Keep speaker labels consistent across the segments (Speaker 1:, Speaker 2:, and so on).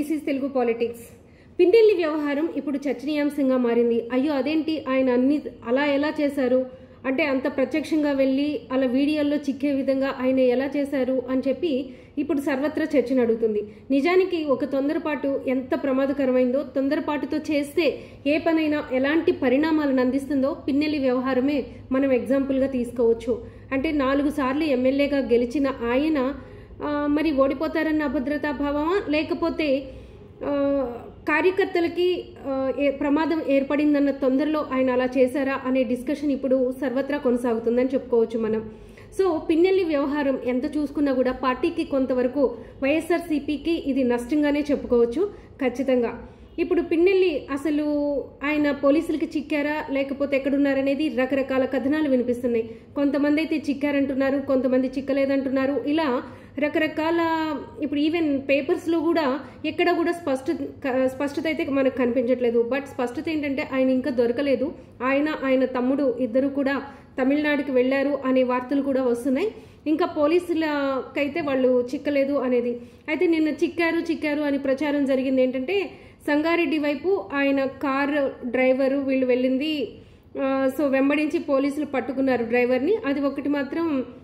Speaker 1: this is Telugu politics పిండెల్లి వ్యవహారం ఇప్పుడు చర్చనీయాంశంగా మారింది అయ్యో అదేంటి ఆయన అన్ని అలా ఎలా చేశారు అంటే అంత ప్రత్యక్షంగా వెళ్ళి అలా వీడియోల్లో చిక్కే విధంగా ఆయన ఎలా చేశారు అని చెప్పి ఇప్పుడు సర్వత్రా చర్చ నడుగుతుంది నిజానికి ఒక తొందరపాటు ఎంత ప్రమాదకరమైందో తొందరపాటుతో చేస్తే ఏ పనైనా ఎలాంటి పరిణామాలను అందిస్తుందో పిన్నెల్లి వ్యవహారమే మనం ఎగ్జాంపుల్గా తీసుకోవచ్చు అంటే నాలుగు సార్లు ఎమ్మెల్యేగా గెలిచిన ఆయన ఆ, మరి ఓడిపోతారన్న అభద్రతా భావమా లేకపోతే ఆ, కార్యకర్తలకి ఆ, ఏ- ప్రమాదం ఏర్పడిందన్న తొందరలో ఆయన అలా చేశారా అనే డిస్కషన్ ఇప్పుడు సర్వత్రా కొనసాగుతుందని చెప్పుకోవచ్చు మనం సో పిన్నెల్లి వ్యవహారం ఎంత చూసుకున్నా కూడా పార్టీకి కొంతవరకు వైఎస్ఆర్సీపీకి ఇది నష్టంగానే చెప్పుకోవచ్చు ఖచ్చితంగా ఇప్పుడు పిన్నెల్లి అసలు ఆయన పోలీసులకి చిక్కారా లేకపోతే ఎక్కడున్నారనేది రకరకాల కథనాలు వినిపిస్తున్నాయి కొంతమంది అయితే చిక్కారంటున్నారు కొంతమంది చిక్కలేదంటున్నారు ఇలా రకరకాల ఇప్పుడు ఈవెన్ పేపర్స్లో కూడా ఎక్కడ కూడా స్పష్ట క- స్పష్టత అయితే మనకు కనిపించట్లేదు బట్ స్పష్టత ఏంటంటే ఆయన ఇంకా దొరకలేదు ఆయన ఆయన తమ్ముడు ఇద్దరు కూడా తమిళనాడుకి వెళ్ళారు అనే వార్తలు కూడా వస్తున్నాయి ఇంకా పోలీసులకైతే వాళ్ళు చిక్కలేదు అనేది అయితే నిన్న చిక్కారు చిక్కారు అని ప్రచారం జరిగింది ఏంటంటే సంగారెడ్డి వైపు ఆయన కార్ డ్రైవరు వీళ్ళు వెళ్ళింది ఆ, సో వెంబడించి పోలీసులు పట్టుకున్నారు డ్రైవర్ని అది ఒకటి మాత్రం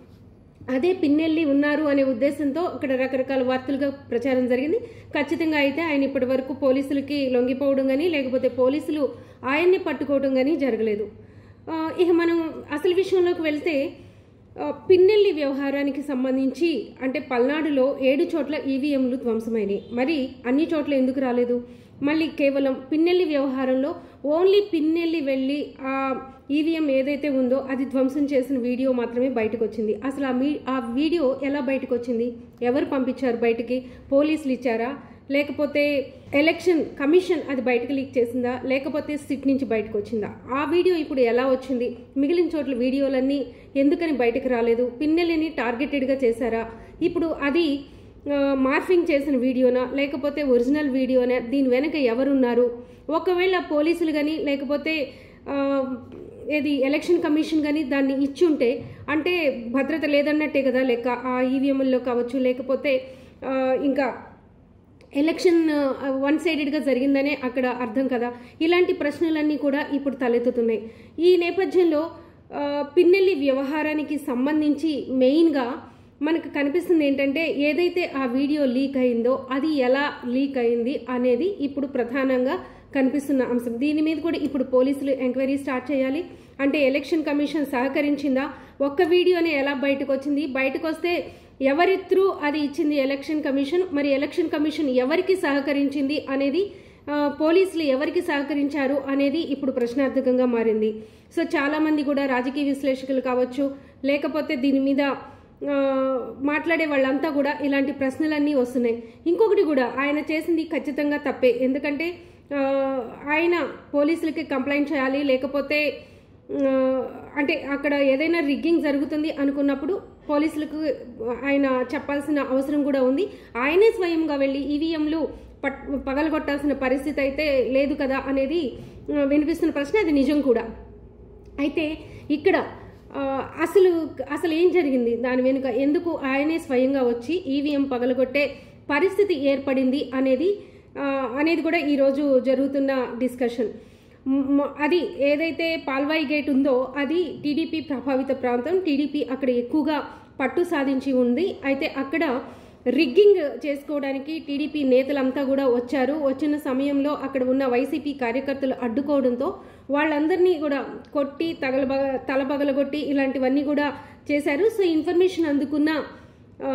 Speaker 1: అదే పిన్నెల్లి ఉన్నారు అనే ఉద్దేశంతో అక్కడ రకరకాల వార్తలుగా ప్రచారం జరిగింది ఖచ్చితంగా అయితే ఆయన ఇప్పటి వరకు పోలీసులకి లొంగిపోవడం కానీ లేకపోతే పోలీసులు ఆయన్ని పట్టుకోవడం కానీ జరగలేదు ఆ, ఇక మనం అసలు విషయంలోకి వెళ్తే ఆ, పిన్నెల్లి వ్యవహారానికి సంబంధించి అంటే పల్నాడులో ఏడు చోట్ల ఈవీఎంలు ధ్వంసమైనవి మరి అన్ని చోట్ల ఎందుకు రాలేదు మళ్ళీ కేవలం పిన్నెల్లి వ్యవహారంలో ఓన్లీ పిన్నెల్లి వెళ్ళి ఆ ఈవీఎం ఏదైతే ఉందో అది ధ్వంసం చేసిన వీడియో మాత్రమే బయటకు వచ్చింది అసలు ఆ మీ ఆ వీడియో ఎలా బయటకు వచ్చింది ఎవరు పంపించారు బయటికి పోలీసులు ఇచ్చారా లేకపోతే ఎలక్షన్ కమిషన్ అది బయటకు లీక్ చేసిందా లేకపోతే సిట్ నుంచి బయటకు వచ్చిందా ఆ వీడియో ఇప్పుడు ఎలా వచ్చింది మిగిలిన చోట్ల వీడియోలన్నీ ఎందుకని బయటకు రాలేదు పిన్నెల్లిని టార్గెటెడ్గా చేశారా ఇప్పుడు అది ఆ, మార్ఫింగ్ చేసిన వీడియోనా లేకపోతే ఒరిజినల్ వీడియోనా దీని వెనక ఎవరున్నారు ఒకవేళ పోలీసులు కానీ లేకపోతే ఆ, ఏది ఎలక్షన్ కమిషన్ కానీ దాన్ని ఇచ్చి ఉంటే అంటే భద్రత లేదన్నట్టే కదా లెక్క ఆ ఈవీఎంల్లో కావచ్చు లేకపోతే ఆ, ఇంకా ఎలక్షన్ వన్ సైడెడ్గా జరిగిందనే అక్కడ అర్థం కదా ఇలాంటి ప్రశ్నలన్నీ కూడా ఇప్పుడు తలెత్తుతున్నాయి ఈ నేపథ్యంలో ఆ, పిన్నెల్లి వ్యవహారానికి సంబంధించి మెయిన్గా మనకు కనిపిస్తుంది ఏంటంటే ఏదైతే ఆ వీడియో లీక్ అయిందో అది ఎలా లీక్ అయింది అనేది ఇప్పుడు ప్రధానంగా కనిపిస్తున్న అంశం దీని మీద కూడా ఇప్పుడు పోలీసులు ఎంక్వైరీ స్టార్ట్ చేయాలి అంటే ఎలక్షన్ కమిషన్ సహకరించిందా ఒక్క వీడియోనే ఎలా బయటకు వచ్చింది బయటకు వస్తే ఎవరి త్రూ అది ఇచ్చింది ఎలక్షన్ కమిషన్ మరి ఎలక్షన్ కమిషన్ ఎవరికి సహకరించింది అనేది ఆ, పోలీసులు ఎవరికి సహకరించారు అనేది ఇప్పుడు ప్రశ్నార్థకంగా మారింది సో చాలామంది కూడా రాజకీయ విశ్లేషకులు కావచ్చు లేకపోతే దీని మీద ఆ, మాట్లాడే వాళ్ళంతా కూడా ఇలాంటి ప్రశ్నలన్నీ వస్తున్నాయి ఇంకొకటి కూడా ఆయన చేసింది ఖచ్చితంగా తప్పే ఎందుకంటే ఆ, ఆయన పోలీసులకి కంప్లైంట్ చేయాలి లేకపోతే ఆ, అంటే అక్కడ ఏదైనా రిగ్గింగ్ జరుగుతుంది అనుకున్నప్పుడు పోలీసులకు ఆయన చెప్పాల్సిన అవసరం కూడా ఉంది ఆయనే స్వయంగా వెళ్ళి ఈవీఎంలు పట్ పగలగొట్టాల్సిన పరిస్థితి అయితే లేదు కదా అనేది ఆ, వినిపిస్తున్న ప్రశ్న అది నిజం కూడా అయితే ఇక్కడ ఆ, అసలు అసలు ఏం జరిగింది దాని వెనుక ఎందుకు ఆయనే స్వయంగా వచ్చి ఈవీఎం పగలగొట్టే పరిస్థితి ఏర్పడింది అనేది ఆ, అనేది కూడా ఈరోజు జరుగుతున్న డిస్కషన్ మ్- మ- అది ఏదైతే పాల్వాయి గేట్ ఉందో అది టీడీపీ ప్రభావిత ప్రాంతం టీడీపీ అక్కడ ఎక్కువగా పట్టు సాధించి ఉంది అయితే అక్కడ రిగ్గింగ్ చేసుకోవడానికి టీడీపీ నేతలంతా కూడా వచ్చారు వచ్చిన సమయంలో అక్కడ ఉన్న వైసీపీ కార్యకర్తలు అడ్డుకోవడంతో వాళ్ళందరినీ కూడా కొట్టి తగలబగ తలబగలగొట్టి ఇలాంటివన్నీ కూడా చేశారు సో ఇన్ఫర్మేషన్ అందుకున్న ఆ,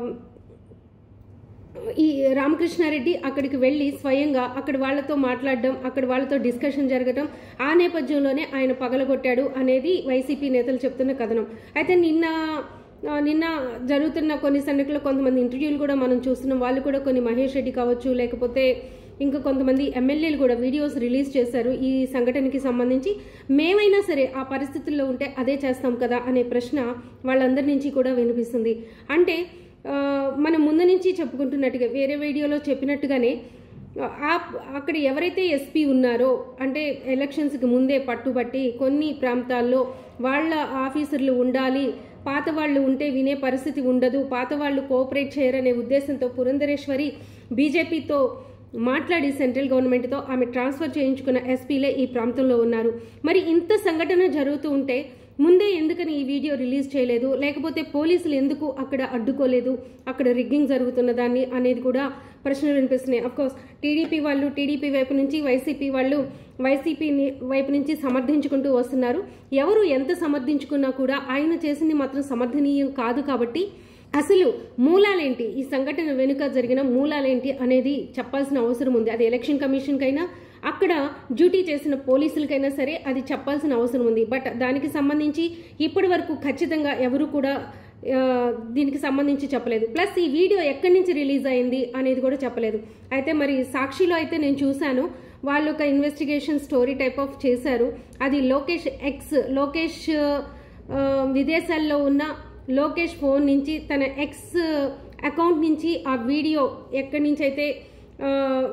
Speaker 1: ఈ రామకృష్ణారెడ్డి అక్కడికి వెళ్ళి స్వయంగా అక్కడ వాళ్ళతో మాట్లాడడం అక్కడ వాళ్ళతో డిస్కషన్ జరగడం ఆ నేపథ్యంలోనే ఆయన పగలగొట్టాడు అనేది వైసీపీ నేతలు చెప్తున్న కథనం అయితే నిన్న ఆ, నిన్న జరుగుతున్న కొన్ని సంఘటనలో కొంతమంది ఇంటర్వ్యూలు కూడా మనం చూస్తున్నాం వాళ్ళు కూడా కొన్ని మహేష్ రెడ్డి కావచ్చు లేకపోతే ఇంకా కొంతమంది ఎమ్మెల్యేలు కూడా వీడియోస్ రిలీజ్ చేశారు ఈ సంఘటనకి సంబంధించి మేమైనా సరే ఆ పరిస్థితుల్లో ఉంటే అదే చేస్తాం కదా అనే ప్రశ్న వాళ్ళందరి నుంచి కూడా వినిపిస్తుంది అంటే ఆ, మనం ముందు నుంచి చెప్పుకుంటున్నట్టుగా వేరే వీడియోలో చెప్పినట్టుగానే ఆ అక్కడ ఎవరైతే ఎస్పీ ఉన్నారో అంటే ఎలక్షన్స్కి ముందే పట్టుబట్టి కొన్ని ప్రాంతాల్లో వాళ్ళ ఆఫీసర్లు ఉండాలి పాత వాళ్ళు ఉంటే వినే పరిస్థితి ఉండదు పాత వాళ్ళు కోఆపరేట్ చేయరనే ఉద్దేశంతో పురంధరేశ్వరి బీజేపీతో మాట్లాడి సెంట్రల్ గవర్నమెంట్తో ఆమె ట్రాన్స్ఫర్ చేయించుకున్న ఎస్పీలే ఈ ప్రాంతంలో ఉన్నారు మరి ఇంత సంఘటన జరుగుతూ ఉంటే ముందే ఎందుకని ఈ వీడియో రిలీజ్ చేయలేదు లేకపోతే పోలీసులు ఎందుకు అక్కడ అడ్డుకోలేదు అక్కడ రిగ్గింగ్ జరుగుతున్న దాన్ని అనేది కూడా ప్రశ్నలు వినిపిస్తున్నాయి అఫ్కోర్స్ టీడీపీ వాళ్ళు టీడీపీ వైపు నుంచి వైసీపీ వాళ్ళు వైసీపీ వైపు నుంచి సమర్థించుకుంటూ వస్తున్నారు ఎవరు ఎంత సమర్థించుకున్నా కూడా ఆయన చేసింది మాత్రం సమర్థనీయం కాదు కాబట్టి అసలు మూలాలేంటి ఈ సంఘటన వెనుక జరిగిన మూలాలేంటి అనేది చెప్పాల్సిన అవసరం ఉంది అది ఎలక్షన్ కమిషన్కైనా అక్కడ డ్యూటీ చేసిన పోలీసులకైనా సరే అది చెప్పాల్సిన అవసరం ఉంది బట్ దానికి సంబంధించి ఇప్పటి వరకు ఖచ్చితంగా ఎవరు కూడా ఆ, దీనికి సంబంధించి చెప్పలేదు ప్లస్ ఈ వీడియో ఎక్కడి నుంచి రిలీజ్ అయింది అనేది కూడా చెప్పలేదు అయితే మరి సాక్షిలో అయితే నేను చూశాను వాళ్ళు ఒక ఇన్వెస్టిగేషన్ స్టోరీ టైప్ ఆఫ్ చేశారు అది లోకేష్ ఎక్స్ లోకేష్ ఆ, విదేశాల్లో ఉన్న లోకేష్ ఫోన్ నుంచి తన ఎక్స్ అకౌంట్ నుంచి ఆ వీడియో ఎక్కడి నుంచి అయితే ఆ,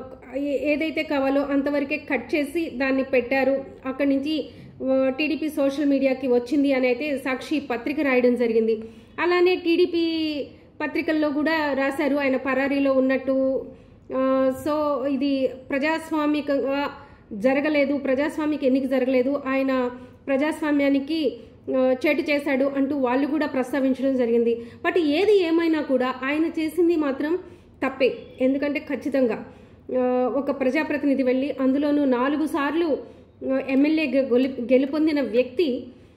Speaker 1: ఏ- ఏదైతే కావాలో అంతవరకే కట్ చేసి దాన్ని పెట్టారు అక్కడి నుంచి టీడీపీ సోషల్ మీడియాకి వచ్చింది అని అయితే సాక్షి పత్రిక రాయడం జరిగింది అలానే టీడీపీ పత్రికల్లో కూడా రాశారు ఆయన పరారీలో ఉన్నట్టు ఆ, సో ఇది ప్రజాస్వామికంగా జరగలేదు ప్రజాస్వామిక ఎన్నిక జరగలేదు ఆయన ప్రజాస్వామ్యానికి ఆ, చేటు చేశాడు అంటూ వాళ్ళు కూడా ప్రస్తావించడం జరిగింది బట్ ఏది ఏమైనా కూడా ఆయన చేసింది మాత్రం తప్పే ఎందుకంటే ఖచ్చితంగా ఆ, ఒక ప్రజాప్రతినిధి వెళ్ళి అందులోనూ నాలుగు సార్లు ఎమ్మెల్యేగా గెలు గెలుపొందిన వ్యక్తి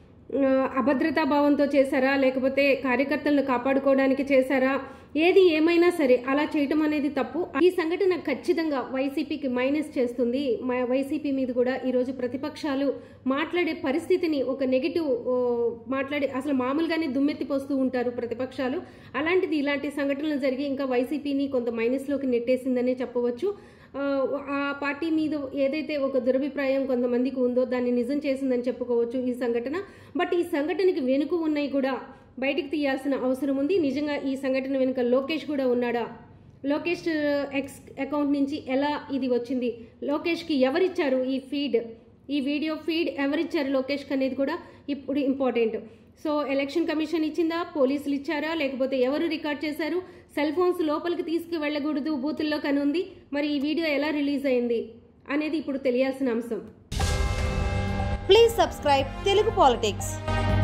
Speaker 1: ఆ, అభద్రతా భావంతో చేశారా లేకపోతే కార్యకర్తలను కాపాడుకోవడానికి చేశారా ఏది ఏమైనా సరే అలా చేయటం అనేది తప్పు ఈ సంఘటన ఖచ్చితంగా వైసీపీకి మైనస్ చేస్తుంది మ- వైసీపీ మీద కూడా ఈరోజు ప్రతిపక్షాలు మాట్లాడే పరిస్థితిని ఒక నెగిటివ్ మాట్లాడే అసలు మామూలుగానే దుమ్మెత్తిపోస్తూ ఉంటారు ప్రతిపక్షాలు అలాంటిది ఇలాంటి సంఘటనలు జరిగి ఇంకా వైసీపీని కొంత మైనస్లోకి నెట్టేసిందనే చెప్పవచ్చు ఆ, ఆ పార్టీ మీద ఏదైతే ఒక దురభిప్రాయం కొంతమందికి ఉందో దాన్ని నిజం చేసిందని చెప్పుకోవచ్చు ఈ సంఘటన బట్ ఈ సంఘటనకి వెనుక ఉన్నాయి కూడా బయటికి తీయాల్సిన అవసరం ఉంది నిజంగా ఈ సంఘటన వెనుక లోకేష్ కూడా ఉన్నాడా లోకేష్ ఎక్స్ అకౌంట్ నుంచి ఎలా ఇది వచ్చింది లోకేష్కి ఎవరిచ్చారు ఈ ఫీడ్ ఈ వీడియో ఫీడ్ ఎవరిచ్చారు లోకేష్కి అనేది కూడా ఇప్పుడు ఇంపార్టెంట్ సో ఎలక్షన్ కమిషన్ ఇచ్చిందా పోలీసులు ఇచ్చారా లేకపోతే ఎవరు రికార్డ్ చేశారు సెల్ ఫోన్స్ లోపలికి తీసుకు వెళ్ళకూడదు బూతుల్లో కని ఉంది మరి ఈ వీడియో ఎలా రిలీజ్ అయింది అనేది ఇప్పుడు తెలియాల్సిన అంశం
Speaker 2: ప్లీజ్ సబ్స్క్రైబ్ తెలుగు పాలిటిక్స్